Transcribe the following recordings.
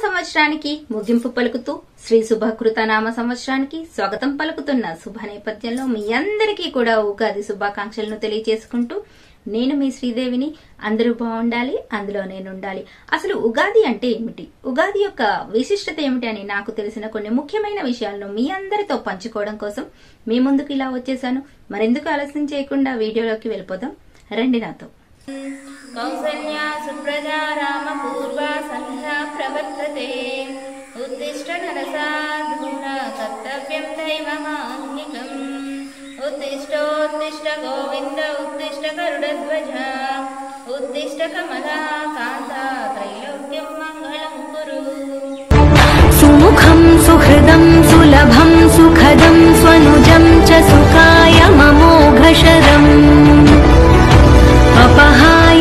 సంవత్సరానికి ముగింపు పలుకుతూ శ్రీ శుభకృత నామ సంవత్సరానికి స్వాగతం పలుకుతున్న శుభ నేపథ్యంలో మీ అందరికీ కూడా ఉగాది శుభాకాంక్షలను తెలియజేసుకుంటూ నేను మీ శ్రీదేవిని అందరూ బాగుండాలి అందులో నేను ఉండాలి అసలు ఉగాది అంటే ఏమిటి ఉగాది యొక్క విశిష్టత ఏమిటి అని నాకు తెలిసిన కొన్ని ముఖ్యమైన విషయాలను మీ అందరితో పంచుకోవడం కోసం మీ ముందుకు ఇలా వచ్చేసాను మరెందుకు ఆలస్యం చేయకుండా వీడియోలోకి వెళ్ళిపోదాం రండి నాతో कौसल्या सुप्रजा रामपूर्वा सन्ध्या प्रवर्तते उत्तिष्ठ नरसाधूना कर्तव्यं दैवमान्निकम् उत्तिष्ठोत्तिष्ठ गोविन्द उत्तिष्ठ गरुडध्वज उत्तिष्ठ कमला कान्ता त्रैलोक्यं मङ्गलं कुरु सुमुखं सुहृदं सुलभं सुखदं स्वनुजं च सुखाय ममोघशरम् अपहाय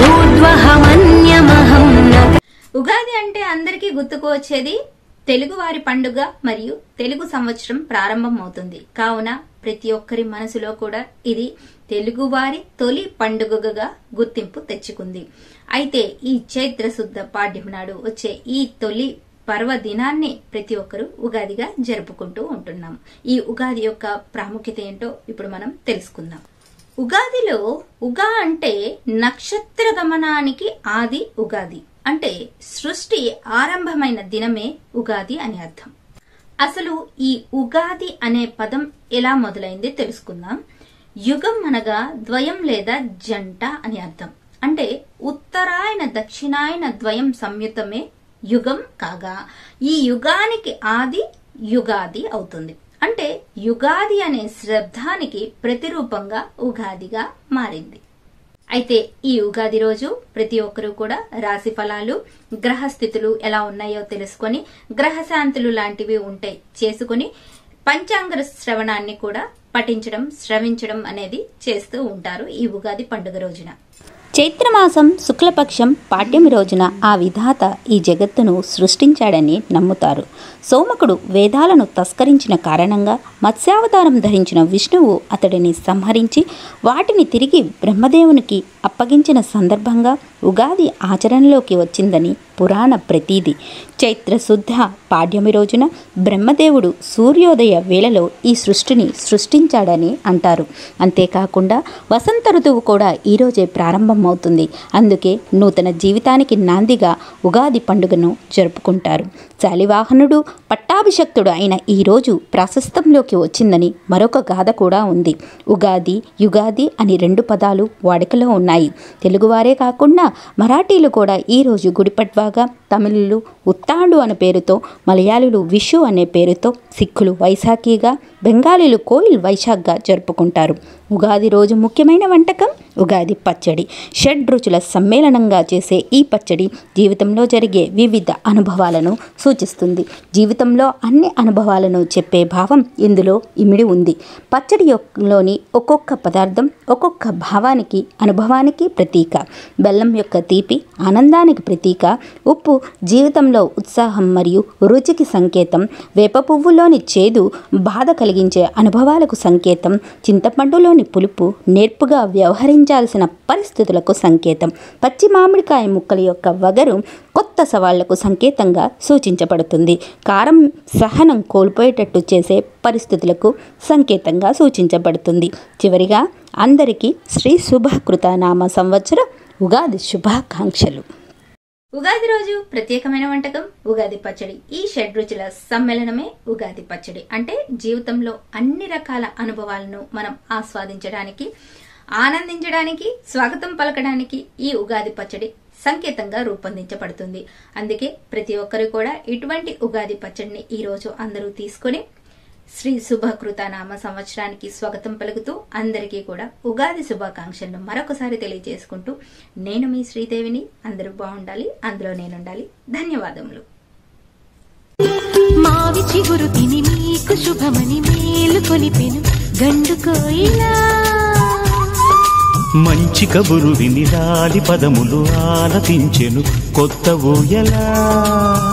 रघुद्वहमन्यमहं न ఉగాది అంటే అందరికీ గుర్తుకు వచ్చేది తెలుగు వారి పండుగ మరియు తెలుగు సంవత్సరం ప్రారంభం అవుతుంది కావున ప్రతి ఒక్కరి మనసులో కూడా ఇది తెలుగువారి తొలి పండుగగా గుర్తింపు తెచ్చుకుంది అయితే ఈ చైత్ర శుద్ధ పాడ్యం నాడు వచ్చే ఈ తొలి పర్వదినాన్ని ప్రతి ఒక్కరూ ఉగాదిగా జరుపుకుంటూ ఉంటున్నాం ఈ ఉగాది యొక్క ప్రాముఖ్యత ఏంటో ఇప్పుడు మనం తెలుసుకుందాం ఉగాదిలో ఉగా అంటే నక్షత్ర గమనానికి ఆది ఉగాది అంటే సృష్టి ఆరంభమైన దినమే ఉగాది అని అర్థం అసలు ఈ ఉగాది అనే పదం ఎలా మొదలైంది తెలుసుకుందాం యుగం అనగా ద్వయం లేదా జంట అని అర్థం అంటే ఉత్తరాయణ దక్షిణాయన ద్వయం సంయుతమే యుగం కాగా ఈ యుగానికి ఆది యుగాది అవుతుంది అంటే యుగాది అనే శబ్దానికి ప్రతిరూపంగా ఉగాదిగా మారింది అయితే ఈ ఉగాది రోజు ప్రతి ఒక్కరూ కూడా రాశి ఫలాలు గ్రహ స్థితులు ఎలా ఉన్నాయో తెలుసుకొని గ్రహశాంతులు లాంటివి ఉంటే చేసుకుని పంచాంగ శ్రవణాన్ని కూడా పఠించడం శ్రవించడం అనేది చేస్తూ ఉంటారు ఈ ఉగాది పండుగ రోజున చైత్రమాసం శుక్లపక్షం పాడ్యమి రోజున ఆ విధాత ఈ జగత్తును సృష్టించాడని నమ్ముతారు సోమకుడు వేదాలను తస్కరించిన కారణంగా మత్స్యావతారం ధరించిన విష్ణువు అతడిని సంహరించి వాటిని తిరిగి బ్రహ్మదేవునికి అప్పగించిన సందర్భంగా ఉగాది ఆచరణలోకి వచ్చిందని పురాణ ప్రతీది చైత్ర శుద్ధ పాడ్యమి రోజున బ్రహ్మదేవుడు సూర్యోదయ వేళలో ఈ సృష్టిని సృష్టించాడని అంటారు అంతేకాకుండా వసంత ఋతువు కూడా ఈరోజే ప్రారంభమవుతుంది అందుకే నూతన జీవితానికి నాందిగా ఉగాది పండుగను జరుపుకుంటారు శాలివాహనుడు పట్టాభిషక్తుడు అయిన ఈ రోజు ప్రాశస్తంలోకి వచ్చిందని మరొక గాథ కూడా ఉంది ఉగాది యుగాది అని రెండు పదాలు వాడుకలో ఉన్నాయి తెలుగువారే కాకుండా మరాఠీలు కూడా ఈ రోజు గుడిపడ్వాగా తమిళులు ఉత్తాండు అనే పేరుతో మలయాళీలు విషు అనే పేరుతో సిక్కులు వైశాఖిగా బెంగాలీలు కోయిల్ వైశాఖ్గా జరుపుకుంటారు ఉగాది రోజు ముఖ్యమైన వంటకం ఉగాది పచ్చడి షడ్ రుచుల సమ్మేళనంగా చేసే ఈ పచ్చడి జీవితంలో జరిగే వివిధ అనుభవాలను సూచిస్తుంది జీవితంలో అన్ని అనుభవాలను చెప్పే భావం ఇందులో ఇమిడి ఉంది పచ్చడి యొక్కలోని ఒక్కొక్క పదార్థం ఒక్కొక్క భావానికి అనుభవానికి ప్రతీక బెల్లం యొక్క తీపి ఆనందానికి ప్రతీక ఉప్పు జీవితంలో ఉత్సాహం మరియు రుచికి సంకేతం వేప పువ్వులోని చేదు బాధ కలిగించే అనుభవాలకు సంకేతం చింతపండులోని పులుపు నేర్పుగా వ్యవహరించాల్సిన పరిస్థితులకు సంకేతం పచ్చి మామిడికాయ ముక్కల యొక్క వగరు కొత్త సవాళ్లకు సంకేతంగా సూచించబడుతుంది కారం సహనం కోల్పోయేటట్టు చేసే పరిస్థితులకు సంకేతంగా సూచించబడుతుంది చివరిగా అందరికీ శ్రీ శుభకృత నామ సంవత్సర ఉగాది శుభాకాంక్షలు ఉగాది రోజు ప్రత్యేకమైన వంటకం ఉగాది పచ్చడి ఈ షడ్ రుచుల సమ్మేళనమే ఉగాది పచ్చడి అంటే జీవితంలో అన్ని రకాల అనుభవాలను మనం ఆస్వాదించడానికి ఆనందించడానికి స్వాగతం పలకడానికి ఈ ఉగాది పచ్చడి సంకేతంగా రూపొందించబడుతుంది అందుకే ప్రతి ఒక్కరు కూడా ఇటువంటి ఉగాది పచ్చడిని ఈ రోజు అందరూ తీసుకొని శ్రీ శుభకృత నామ సంవత్సరానికి స్వాగతం పలుకుతూ అందరికీ కూడా ఉగాది శుభాకాంక్షలను మరొకసారి తెలియజేసుకుంటూ నేను మీ శ్రీదేవిని అందరూ బాగుండాలి అందులో నేనుండాలి ధన్యవాదములు మావి చిగురు తిని మీకు శుభమని మేలు కొలిపెను గండు కోయిలా మంచి కబురు విని రాలి పదములు ఆలపించెను కొత్త ఊయలా